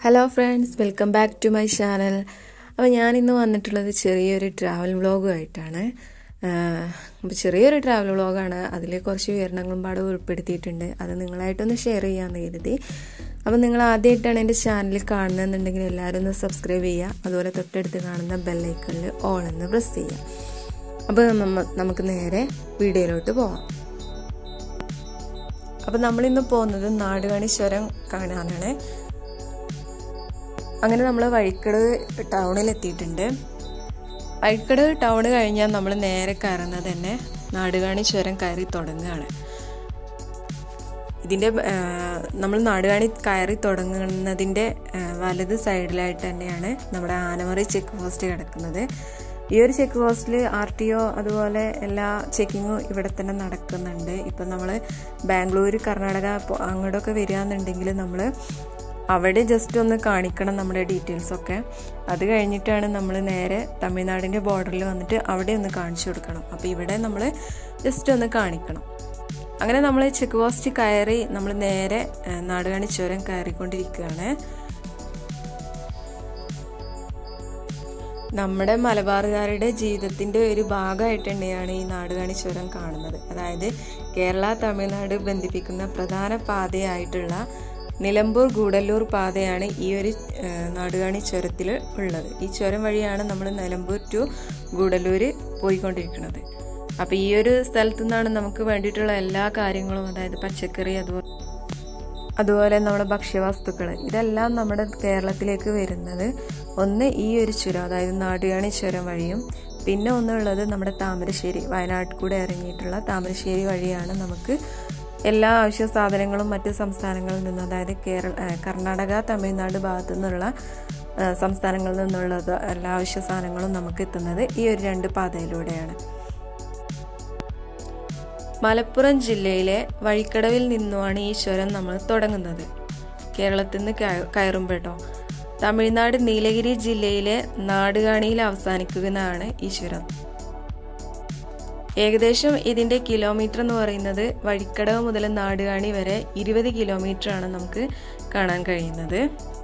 hello friends welcome back to my channel അപ്പോൾ ഞാനിന്ന് വന്നിട്ടുള്ളത് ചെറിയൊരു ട്രാവൽ വ്ളോഗുമായിട്ടാണ് അപ്പോൾ ചെറിയൊരു ട്രാവൽ വ്ളോഗാണ് അതിൽ കുറച്ച് വിവരണങ്ങളും പാടെ ഉൾപ്പെടുത്തിയിട്ടുണ്ട് അത് നിങ്ങളായിട്ടൊന്ന് ഷെയർ ചെയ്യാമെന്ന് കരുതി അപ്പോൾ നിങ്ങൾ ആദ്യമായിട്ടാണ് എൻ്റെ ചാനൽ കാണുന്നതെന്നുണ്ടെങ്കിൽ എല്ലാവരും ഒന്ന് സബ്സ്ക്രൈബ് ചെയ്യുക അതുപോലെ തൊട്ടടുത്ത് കാണുന്ന ബെല്ലൈക്കണിൽ ഓൾ എന്ന് പ്രസ് ചെയ്യുക അപ്പോൾ നമ്മ നമുക്ക് നേരെ വീഡിയോയിലോട്ട് പോവാം അപ്പോൾ നമ്മളിന്ന് പോകുന്നത് നാടുകാണി ചുരം കാണാനാണ് അങ്ങനെ നമ്മൾ വഴിക്കടവ് ടൗണിൽ എത്തിയിട്ടുണ്ട് വഴിക്കടവ് ടൗൺ കഴിഞ്ഞാൽ നമ്മൾ നേരെ കയറുന്നത് തന്നെ നാടുകാണി ചുരം കയറി തുടങ്ങുകയാണ് ഇതിൻ്റെ നമ്മൾ നാടുകാണി കയറി തുടങ്ങുന്നതിൻ്റെ വലത് സൈഡിലായിട്ട് തന്നെയാണ് നമ്മുടെ ആനമറി ചെക്ക് പോസ്റ്റ് കിടക്കുന്നത് ഈ ഒരു ചെക്ക് പോസ്റ്റിൽ ആർ ടി ഒ അതുപോലെ എല്ലാ ചെക്കിങ്ങും ഇവിടെ തന്നെ നടക്കുന്നുണ്ട് ഇപ്പം നമ്മൾ ബാംഗ്ലൂർ കർണാടക അങ്ങോട്ടൊക്കെ വരികയെന്നുണ്ടെങ്കിൽ നമ്മൾ അവിടെ ജസ്റ്റ് ഒന്ന് കാണിക്കണം നമ്മുടെ ഡീറ്റെയിൽസ് ഒക്കെ അത് കഴിഞ്ഞിട്ടാണ് നമ്മൾ നേരെ തമിഴ്നാടിൻ്റെ ബോർഡറിൽ വന്നിട്ട് അവിടെ ഒന്ന് കാണിച്ചു കൊടുക്കണം അപ്പോൾ ഇവിടെ നമ്മൾ ജസ്റ്റ് ഒന്ന് കാണിക്കണം അങ്ങനെ നമ്മൾ ചെക്ക് പോസ്റ്റ് കയറി നമ്മൾ നേരെ നാടുകാണി ചുരം കയറിക്കൊണ്ടിരിക്കുകയാണ് നമ്മുടെ മലബാറുകാരുടെ ജീവിതത്തിൻ്റെ ഒരു ഭാഗമായിട്ട് തന്നെയാണ് ഈ നാടുകാണി ചുരം കാണുന്നത് അതായത് കേരള തമിഴ്നാട് ബന്ധിപ്പിക്കുന്ന പ്രധാന പാതയായിട്ടുള്ള നിലമ്പൂർ ഗൂഡല്ലൂർ പാതയാണ് ഈ ഒരു നാടുകാണി ചുരത്തിൽ ഉള്ളത് ഈ ചുരം വഴിയാണ് നമ്മൾ നിലമ്പൂർ ടു ഗൂഡല്ലൂർ പോയിക്കൊണ്ടിരിക്കുന്നത് അപ്പോൾ ഈ ഒരു സ്ഥലത്തു നിന്നാണ് നമുക്ക് വേണ്ടിയിട്ടുള്ള എല്ലാ കാര്യങ്ങളും അതായത് പച്ചക്കറി അതുപോലെ അതുപോലെ നമ്മുടെ ഭക്ഷ്യവസ്തുക്കൾ ഇതെല്ലാം നമ്മുടെ കേരളത്തിലേക്ക് വരുന്നത് ഒന്ന് ഈ ഒരു ചുരം അതായത് നാടുകാണി ചുരം വഴിയും പിന്നെ ഒന്നുള്ളത് നമ്മുടെ താമരശ്ശേരി വയനാട്ടിൽ കൂടെ ഇറങ്ങിയിട്ടുള്ള താമരശ്ശേരി വഴിയാണ് നമുക്ക് എല്ലാ ആവശ്യ സാധനങ്ങളും മറ്റ് സംസ്ഥാനങ്ങളിൽ നിന്ന് അതായത് കേരള കർണാടക തമിഴ്നാട് ഭാഗത്തു നിന്നുള്ള സംസ്ഥാനങ്ങളിൽ നിന്നുള്ള എല്ലാ ആവശ്യ സാധനങ്ങളും നമുക്ക് എത്തുന്നത് ഈ ഒരു രണ്ട് പാതയിലൂടെയാണ് മലപ്പുറം ജില്ലയിലെ വഴിക്കടവിൽ നിന്നുമാണ് ഈ ചുരം നമ്മൾ തുടങ്ങുന്നത് കേരളത്തിൽ നിന്ന് കയറുമ്പോട്ടോ തമിഴ്നാട് നീലഗിരി ജില്ലയിലെ നാടുകാണിയിൽ അവസാനിക്കുന്നതാണ് ഈ ചുരം ഏകദേശം ഇതിൻ്റെ കിലോമീറ്റർ എന്ന് പറയുന്നത് വഴിക്കടവ് മുതൽ നാടുകാണി വരെ ഇരുപത് കിലോമീറ്റർ ആണ് നമുക്ക് കാണാൻ കഴിയുന്നത്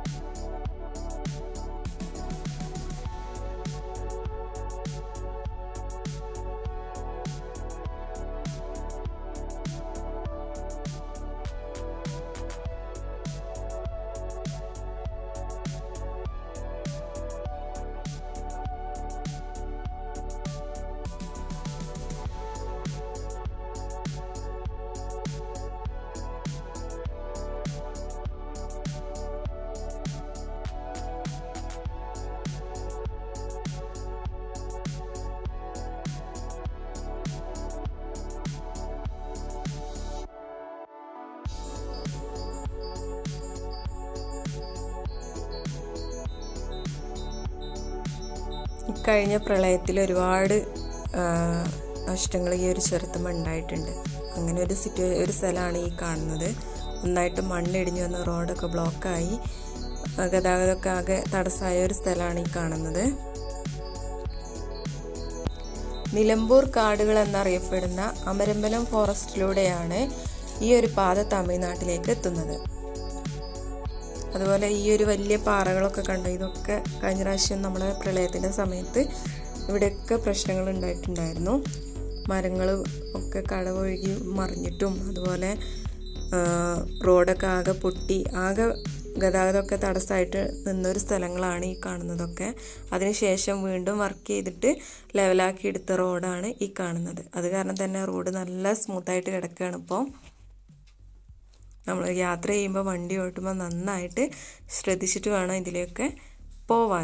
കഴിഞ്ഞ പ്രളയത്തിൽ ഒരുപാട് നഷ്ടങ്ങൾ ഈ ഒരു ചുരത്തുമ്പോൾ ഉണ്ടായിട്ടുണ്ട് അങ്ങനെ ഒരു സിറ്റു ഒരു സ്ഥലമാണ് ഈ കാണുന്നത് ഒന്നായിട്ട് മണ്ണിടിഞ്ഞു വന്ന റോഡൊക്കെ ബ്ലോക്കായി ഗതാഗതമൊക്കെ ആകെ തടസ്സമായ ഒരു സ്ഥലമാണ് ഈ കാണുന്നത് നിലമ്പൂർ കാടുകൾ എന്നറിയപ്പെടുന്ന അമരമ്പലം ഫോറസ്റ്റിലൂടെയാണ് ഈ ഒരു പാത തമിഴ്നാട്ടിലേക്ക് എത്തുന്നത് അതുപോലെ ഈ ഒരു വലിയ പാറകളൊക്കെ കണ്ടു ഇതൊക്കെ കഴിഞ്ഞ പ്രാവശ്യം നമ്മുടെ പ്രളയത്തിൻ്റെ സമയത്ത് ഇവിടെയൊക്കെ പ്രശ്നങ്ങൾ ഉണ്ടായിട്ടുണ്ടായിരുന്നു മരങ്ങൾ ഒക്കെ കടവൊഴുകി മറിഞ്ഞിട്ടും അതുപോലെ റോഡൊക്കെ ആകെ പൊട്ടി ആകെ ഗതാഗതമൊക്കെ തടസ്സമായിട്ട് നിന്നൊരു സ്ഥലങ്ങളാണ് ഈ കാണുന്നതൊക്കെ അതിനുശേഷം വീണ്ടും വർക്ക് ചെയ്തിട്ട് ലെവലാക്കി എടുത്ത റോഡാണ് ഈ കാണുന്നത് അത് കാരണം തന്നെ റോഡ് നല്ല സ്മൂത്തായിട്ട് കിടക്കുകയാണ് ഇപ്പോൾ നമ്മൾ യാത്ര ചെയ്യുമ്പോൾ വണ്ടി ഓട്ടുമ്പോൾ നന്നായിട്ട് ശ്രദ്ധിച്ചിട്ട് വേണം ഇതിലേക്ക് പോവാൻ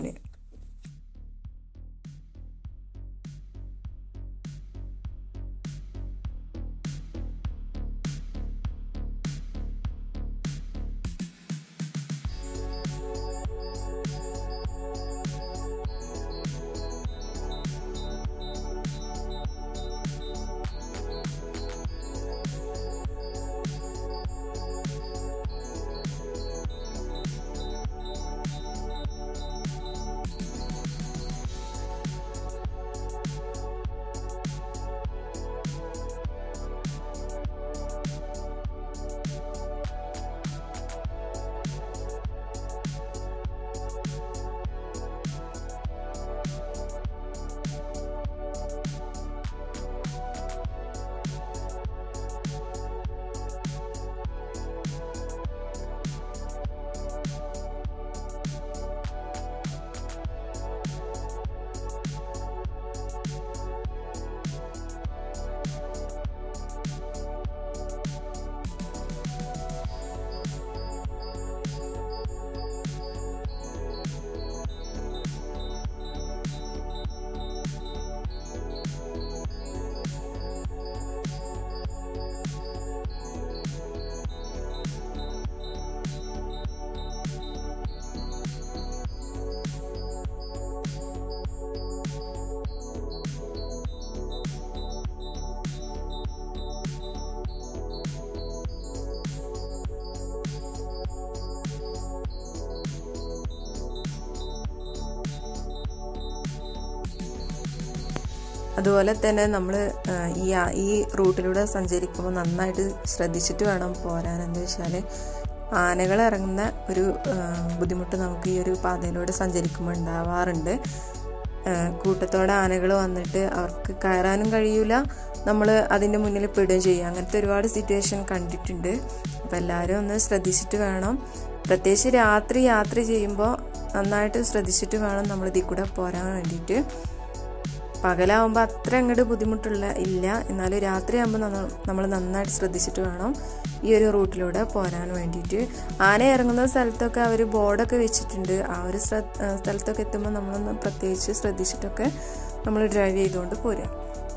അതുപോലെ തന്നെ നമ്മൾ ഈ ഈ റൂട്ടിലൂടെ സഞ്ചരിക്കുമ്പോൾ നന്നായിട്ട് ശ്രദ്ധിച്ചിട്ട് വേണം പോരാൻ എന്താ വെച്ചാൽ ആനകൾ ഇറങ്ങുന്ന ഒരു ബുദ്ധിമുട്ട് നമുക്ക് ഈ ഒരു പാതയിലൂടെ സഞ്ചരിക്കുമ്പോൾ ഉണ്ടാവാറുണ്ട് കൂട്ടത്തോടെ ആനകൾ വന്നിട്ട് അവർക്ക് കയറാനും കഴിയൂല നമ്മൾ അതിൻ്റെ മുന്നിൽ പെടുകയും ചെയ്യും അങ്ങനത്തെ ഒരുപാട് സിറ്റുവേഷൻ കണ്ടിട്ടുണ്ട് അപ്പോൾ എല്ലാവരും ഒന്ന് ശ്രദ്ധിച്ചിട്ട് വേണം പ്രത്യേകിച്ച് രാത്രി യാത്ര ചെയ്യുമ്പോൾ നന്നായിട്ട് ശ്രദ്ധിച്ചിട്ട് വേണം നമ്മൾ ഇതിൽ കൂടെ പോരാൻ വേണ്ടിയിട്ട് പകലാവുമ്പോൾ അത്ര അങ്ങോട്ട് ബുദ്ധിമുട്ടുള്ള ഇല്ല എന്നാലും രാത്രിയാകുമ്പോൾ നമ്മൾ നന്നായിട്ട് ശ്രദ്ധിച്ചിട്ട് വേണം ഈ ഒരു റൂട്ടിലൂടെ പോരാൻ വേണ്ടിയിട്ട് ആന ഇറങ്ങുന്ന സ്ഥലത്തൊക്കെ അവർ ബോർഡൊക്കെ വെച്ചിട്ടുണ്ട് ആ ഒരു സ്ഥലത്തൊക്കെ എത്തുമ്പോൾ നമ്മളൊന്ന് പ്രത്യേകിച്ച് ശ്രദ്ധിച്ചിട്ടൊക്കെ നമ്മൾ ഡ്രൈവ് ചെയ്തുകൊണ്ട് പോരുക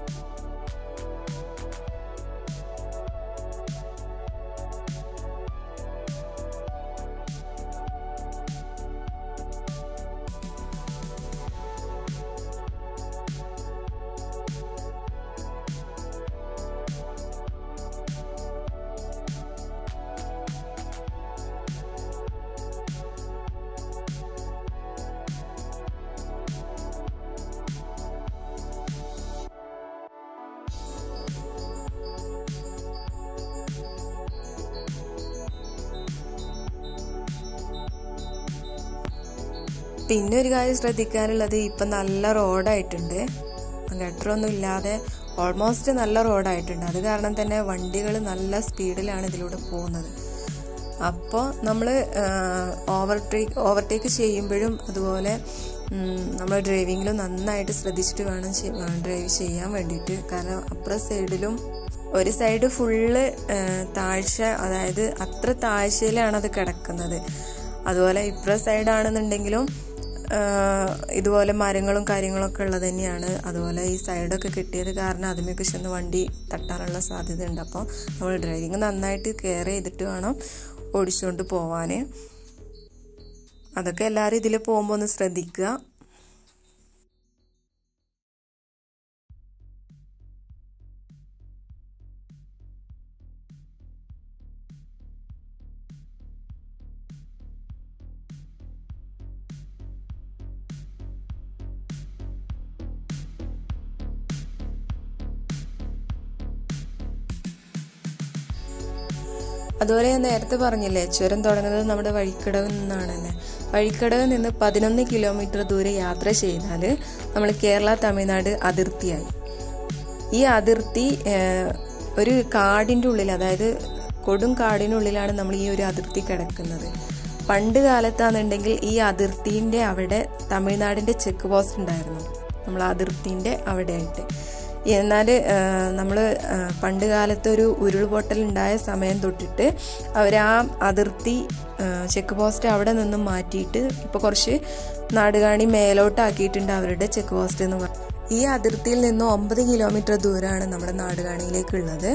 പിന്നെ ഒരു കാര്യം ശ്രദ്ധിക്കാനുള്ളത് ഇപ്പം നല്ല റോഡായിട്ടുണ്ട് ഗട്ടറൊന്നും ഇല്ലാതെ ഓൾമോസ്റ്റ് നല്ല റോഡായിട്ടുണ്ട് അത് കാരണം തന്നെ വണ്ടികൾ നല്ല സ്പീഡിലാണ് ഇതിലൂടെ പോകുന്നത് അപ്പോൾ നമ്മൾ ഓവർടേക്ക് ഓവർടേക്ക് ചെയ്യുമ്പോഴും അതുപോലെ നമ്മൾ ഡ്രൈവിങ്ങിലും നന്നായിട്ട് ശ്രദ്ധിച്ചിട്ട് വേണം ഡ്രൈവ് ചെയ്യാൻ വേണ്ടിയിട്ട് കാരണം അപ്പുറ സൈഡിലും ഒരു സൈഡ് ഫുള്ള് താഴ്ച അതായത് അത്ര താഴ്ചയിലാണ് അത് കിടക്കുന്നത് അതുപോലെ ഇപ്പുറ സൈഡാണെന്നുണ്ടെങ്കിലും ഇതുപോലെ മരങ്ങളും കാര്യങ്ങളൊക്കെ ഉള്ളത് തന്നെയാണ് അതുപോലെ ഈ സൈഡൊക്കെ കിട്ടിയത് കാരണം അതുമൊക്കെ ചെന്ന് വണ്ടി തട്ടാനുള്ള സാധ്യത ഉണ്ട് അപ്പോൾ നമ്മൾ ഡ്രൈവിങ് നന്നായിട്ട് കെയർ ചെയ്തിട്ട് വേണം ഓടിച്ചുകൊണ്ട് പോവാൻ അതൊക്കെ എല്ലാവരും ഇതിൽ പോകുമ്പോൾ ഒന്ന് ശ്രദ്ധിക്കുക അതുപോലെ ഞാൻ നേരത്തെ പറഞ്ഞില്ലേ ചുരം തുടങ്ങുന്നത് നമ്മുടെ വഴിക്കടവിൽ നിന്നാണെന്ന് വഴിക്കടവിൽ നിന്ന് പതിനൊന്ന് കിലോമീറ്റർ ദൂരെ യാത്ര ചെയ്താൽ നമ്മൾ കേരള തമിഴ്നാട് അതിർത്തിയായി ഈ അതിർത്തി ഒരു കാടിൻ്റെ ഉള്ളിൽ അതായത് കൊടും കാടിനുള്ളിലാണ് നമ്മൾ ഈ ഒരു അതിർത്തി കിടക്കുന്നത് പണ്ട് കാലത്താണെന്നുണ്ടെങ്കിൽ ഈ അതിർത്തിൻ്റെ അവിടെ തമിഴ്നാടിൻ്റെ ചെക്ക് പോസ്റ്റ് ഉണ്ടായിരുന്നു നമ്മൾ അതിർത്തിൻ്റെ അവിടെയായിട്ട് എന്നാൽ നമ്മൾ പണ്ട് കാലത്ത് ഒരു ഉരുൾപൊട്ടൽ ഉണ്ടായ സമയം തൊട്ടിട്ട് അവർ ആ അതിർത്തി ചെക്ക് പോസ്റ്റ് അവിടെ നിന്നും മാറ്റിയിട്ട് ഇപ്പോൾ കുറച്ച് നാടുകാണി മേലോട്ടാക്കിയിട്ടുണ്ട് അവരുടെ ചെക്ക് പോസ്റ്റ് എന്ന് പറഞ്ഞു ഈ അതിർത്തിയിൽ നിന്ന് ഒമ്പത് കിലോമീറ്റർ ദൂരമാണ് നമ്മുടെ നാടുകാണിയിലേക്കുള്ളത്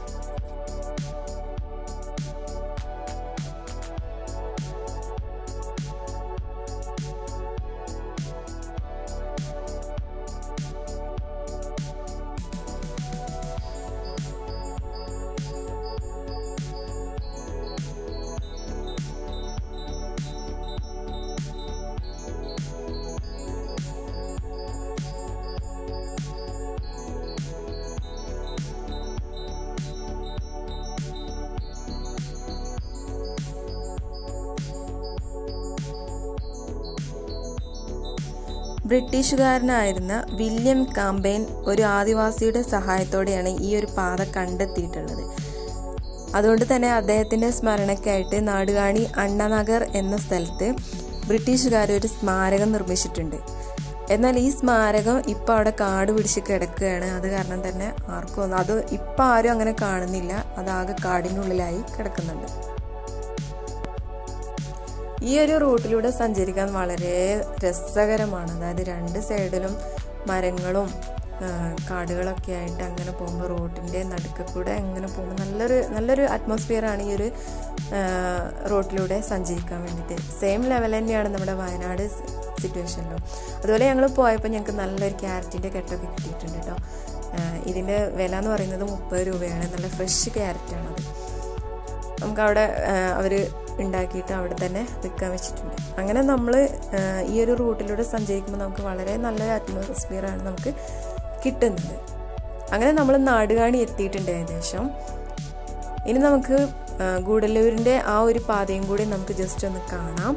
ബ്രിട്ടീഷുകാരനായിരുന്ന വില്യം കാമ്പെയിൻ ഒരു ആദിവാസിയുടെ സഹായത്തോടെയാണ് ഈ ഒരു പാത കണ്ടെത്തിയിട്ടുള്ളത് അതുകൊണ്ട് തന്നെ അദ്ദേഹത്തിൻ്റെ സ്മരണയ്ക്കായിട്ട് നാടുകാണി അണ്ണനഗർ എന്ന സ്ഥലത്ത് ബ്രിട്ടീഷുകാർ ഒരു സ്മാരകം നിർമ്മിച്ചിട്ടുണ്ട് എന്നാൽ ഈ സ്മാരകം ഇപ്പം അവിടെ കാട് പിടിച്ച് കിടക്കുകയാണ് അത് കാരണം തന്നെ ആർക്കും ഒന്നും അത് ഇപ്പം ആരും അങ്ങനെ കാണുന്നില്ല അതാകെ കാടിനുള്ളിലായി കിടക്കുന്നുണ്ട് ഈ ഒരു റൂട്ടിലൂടെ സഞ്ചരിക്കാൻ വളരെ രസകരമാണ് അതായത് രണ്ട് സൈഡിലും മരങ്ങളും കാടുകളൊക്കെ ആയിട്ട് അങ്ങനെ പോകുമ്പോൾ റോട്ടിൻ്റെ നടുക്ക് കൂടെ അങ്ങനെ പോകുമ്പോൾ നല്ലൊരു നല്ലൊരു അറ്റ്മോസ്ഫിയറാണ് ഈ ഒരു റോട്ടിലൂടെ സഞ്ചരിക്കാൻ വേണ്ടിയിട്ട് സെയിം ലെവൽ തന്നെയാണ് നമ്മുടെ വയനാട് സിറ്റുവേഷനിലും അതുപോലെ ഞങ്ങൾ പോയപ്പോൾ ഞങ്ങൾക്ക് നല്ലൊരു ക്യാരറ്റിൻ്റെ കെട്ടൊക്കെ കിട്ടിയിട്ടുണ്ട് കേട്ടോ ഇതിൻ്റെ വില എന്ന് പറയുന്നത് മുപ്പത് രൂപയാണ് നല്ല ഫ്രഷ് ക്യാരറ്റാണത് നമുക്കവിടെ അവർ ഉണ്ടാക്കിയിട്ട് അവിടെ തന്നെ വിൽക്കാൻ വെച്ചിട്ടുണ്ട് അങ്ങനെ നമ്മൾ ഈ ഒരു റൂട്ടിലൂടെ സഞ്ചരിക്കുമ്പോൾ നമുക്ക് വളരെ നല്ലൊരു അറ്റ്മോസ്ഫിയറാണ് നമുക്ക് കിട്ടുന്നത് അങ്ങനെ നമ്മൾ നാടുകാണി എത്തിയിട്ടുണ്ട് ഏകദേശം ഇനി നമുക്ക് ഗൂഡല്ലൂരിൻ്റെ ആ ഒരു പാതയും കൂടി നമുക്ക് ജസ്റ്റ് ഒന്ന് കാണാം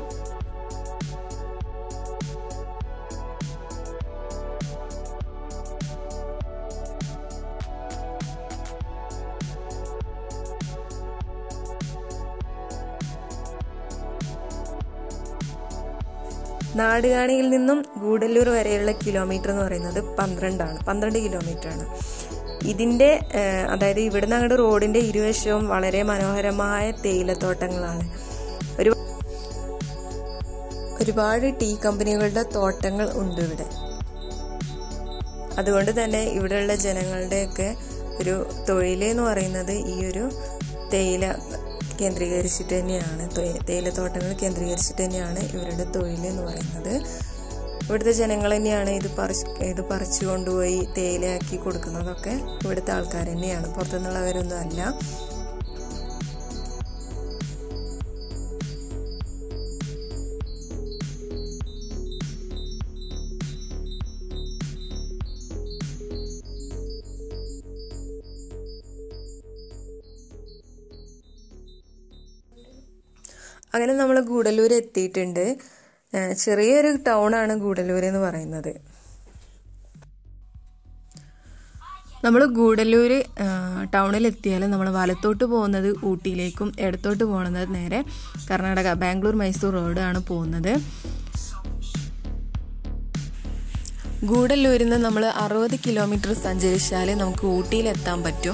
നാടുകാണിയിൽ നിന്നും ഗൂഡല്ലൂർ വരെയുള്ള കിലോമീറ്റർ എന്ന് പറയുന്നത് പന്ത്രണ്ടാണ് പന്ത്രണ്ട് കിലോമീറ്റർ ആണ് ഇതിൻ്റെ അതായത് ഇവിടുന്ന് അങ്ങോട്ട് റോഡിൻ്റെ ഇരുവശവും വളരെ മനോഹരമായ തേയിലത്തോട്ടങ്ങളാണ് ഒരു ഒരുപാട് ടീ കമ്പനികളുടെ തോട്ടങ്ങൾ ഉണ്ട് ഇവിടെ അതുകൊണ്ട് തന്നെ ഇവിടെയുള്ള ജനങ്ങളുടെയൊക്കെ ഒരു തൊഴിൽ എന്ന് പറയുന്നത് ഈ ഒരു തേയില കേന്ദ്രീകരിച്ചിട്ട് തന്നെയാണ് തേയിലത്തോട്ടങ്ങൾ കേന്ദ്രീകരിച്ചിട്ട് തന്നെയാണ് ഇവരുടെ തൊഴിൽ എന്ന് പറയുന്നത് ഇവിടുത്തെ ജനങ്ങൾ തന്നെയാണ് ഇത് പറിച്ച് ഇത് പറിച്ചു കൊണ്ടുപോയി തേയിലയാക്കി കൊടുക്കുന്നതൊക്കെ ഇവിടുത്തെ ആൾക്കാർ തന്നെയാണ് പുറത്തുനിന്നുള്ളവരൊന്നും അല്ല അങ്ങനെ നമ്മൾ ഗൂഡല്ലൂർ എത്തിയിട്ടുണ്ട് ചെറിയൊരു ടൗണാണ് ഗൂഡല്ലൂർ എന്ന് പറയുന്നത് നമ്മൾ ഗൂഡല്ലൂർ ടൗണിൽ എത്തിയാൽ നമ്മൾ വലത്തോട്ട് പോകുന്നത് ഊട്ടിയിലേക്കും ഇടത്തോട്ട് പോകുന്നത് നേരെ കർണാടക ബാംഗ്ലൂർ മൈസൂർ റോഡാണ് പോകുന്നത് ഗൂഡല്ലൂരിൽ നിന്ന് നമ്മൾ അറുപത് കിലോമീറ്റർ സഞ്ചരിച്ചാൽ നമുക്ക് ഊട്ടിയിലെത്താൻ പറ്റും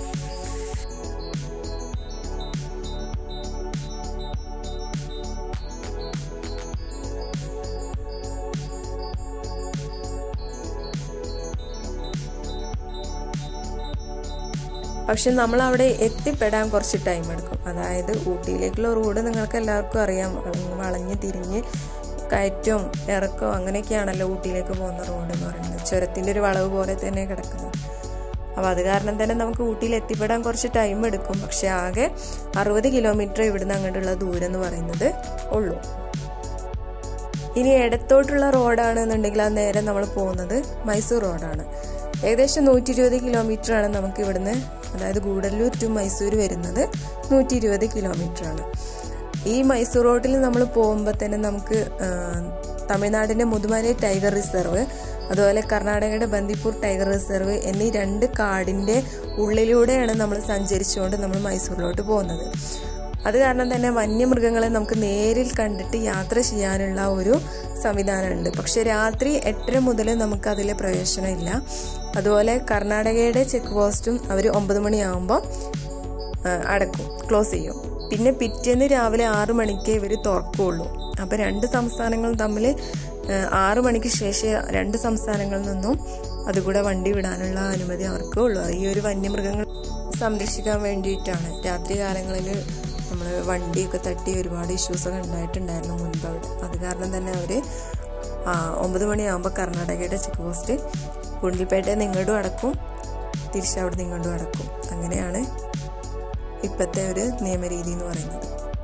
പക്ഷെ നമ്മൾ അവിടെ എത്തിപ്പെടാൻ കുറച്ച് ടൈം എടുക്കും അതായത് ഊട്ടിയിലേക്കുള്ള റോഡ് നിങ്ങൾക്ക് എല്ലാവർക്കും അറിയാം വളഞ്ഞ് തിരിഞ്ഞ് കയറ്റവും ഇറക്കവും അങ്ങനെയൊക്കെയാണല്ലോ ഊട്ടിയിലേക്ക് പോകുന്ന റോഡ് എന്ന് പറയുന്നത് ചുരത്തിൻ്റെ ഒരു വളവ് പോലെ തന്നെ കിടക്കുന്നത് അപ്പോൾ അത് കാരണം തന്നെ നമുക്ക് ഊട്ടിയിൽ എത്തിപ്പെടാൻ കുറച്ച് ടൈം എടുക്കും പക്ഷെ ആകെ അറുപത് കിലോമീറ്റർ ഇവിടുന്ന് അങ്ങോട്ടുള്ള ദൂരം എന്ന് പറയുന്നത് ഉള്ളൂ ഇനി ഇടത്തോട്ടുള്ള റോഡാണെന്നുണ്ടെങ്കിൽ അത് നേരെ നമ്മൾ പോകുന്നത് മൈസൂർ റോഡാണ് ഏകദേശം നൂറ്റി ഇരുപത് കിലോമീറ്റർ ആണ് നമുക്ക് ഇവിടുന്ന് അതായത് ഗൂഡല്ലൂർ ടു മൈസൂർ വരുന്നത് നൂറ്റി ഇരുപത് കിലോമീറ്റർ ആണ് ഈ മൈസൂർ റോഡിൽ നമ്മൾ പോകുമ്പോൾ തന്നെ നമുക്ക് തമിഴ്നാടിൻ്റെ മുതുമലൈ ടൈഗർ റിസർവ് അതുപോലെ കർണാടകയുടെ ബന്ദിപ്പൂർ ടൈഗർ റിസർവ് എന്നീ രണ്ട് കാടിൻ്റെ ഉള്ളിലൂടെയാണ് നമ്മൾ സഞ്ചരിച്ചുകൊണ്ട് നമ്മൾ മൈസൂരിലോട്ട് പോകുന്നത് അത് കാരണം തന്നെ വന്യമൃഗങ്ങളെ നമുക്ക് നേരിൽ കണ്ടിട്ട് യാത്ര ചെയ്യാനുള്ള ഒരു സംവിധാനമുണ്ട് പക്ഷെ രാത്രി എട്ടര മുതൽ നമുക്ക് അതിലെ പ്രവേശനമില്ല അതുപോലെ കർണാടകയുടെ ചെക്ക് പോസ്റ്റും അവർ ഒമ്പത് മണിയാകുമ്പോൾ അടക്കും ക്ലോസ് ചെയ്യും പിന്നെ പിറ്റേന്ന് രാവിലെ ആറു മണിക്ക് ഇവർ തുറക്കുകയുള്ളൂ അപ്പോൾ രണ്ട് സംസ്ഥാനങ്ങളും തമ്മിൽ ആറു മണിക്ക് ശേഷം രണ്ട് സംസ്ഥാനങ്ങളിൽ നിന്നും അതുകൂടെ വണ്ടി വിടാനുള്ള അനുമതി അവർക്ക് ഉള്ളൂ ഈ ഒരു വന്യമൃഗങ്ങൾ സംരക്ഷിക്കാൻ വേണ്ടിയിട്ടാണ് രാത്രി കാലങ്ങളിൽ നമ്മൾ വണ്ടിയൊക്കെ തട്ടി ഒരുപാട് ഇഷ്യൂസൊക്കെ ഉണ്ടായിട്ടുണ്ടായിരുന്നു മുൻപ് അവിടെ അത് കാരണം തന്നെ അവർ ഒമ്പത് മണിയാകുമ്പോൾ കർണാടകയുടെ ചെക്ക് പോസ്റ്റ് ഗുണ്ടിൽപേട്ടയിൽ നിങ്ങോട്ടും അടക്കും തിരിച്ചവിടെ നിങ്ങോട്ടും അടക്കും അങ്ങനെയാണ് ഇപ്പോഴത്തെ ഒരു നിയമരീതി എന്ന് പറയുന്നത്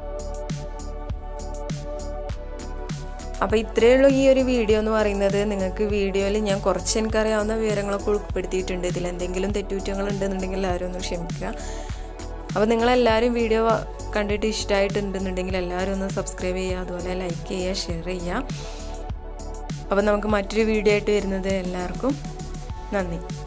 അപ്പോൾ ഇത്രയേ ഉള്ളൂ ഈ ഒരു വീഡിയോ എന്ന് പറയുന്നത് നിങ്ങൾക്ക് വീഡിയോയിൽ ഞാൻ കുറച്ച് എനിക്കറിയാവുന്ന വിവരങ്ങളൊക്കെ ഉൾപ്പെടുത്തിയിട്ടുണ്ട് ഇതിൽ എന്തെങ്കിലും തെറ്റുകുറ്റങ്ങൾ ഉണ്ടെന്നുണ്ടെങ്കിൽ എല്ലാവരും ഒന്ന് ക്ഷമിക്കുക അപ്പോൾ നിങ്ങളെല്ലാവരും വീഡിയോ കണ്ടിട്ട് ഇഷ്ടമായിട്ടുണ്ടെന്നുണ്ടെങ്കിൽ എല്ലാവരും ഒന്ന് സബ്സ്ക്രൈബ് ചെയ്യുക അതുപോലെ ലൈക്ക് ചെയ്യുക ഷെയർ ചെയ്യുക അപ്പോൾ നമുക്ക് മറ്റൊരു വീഡിയോ ആയിട്ട് വരുന്നത് എല്ലാവർക്കും നന്ദി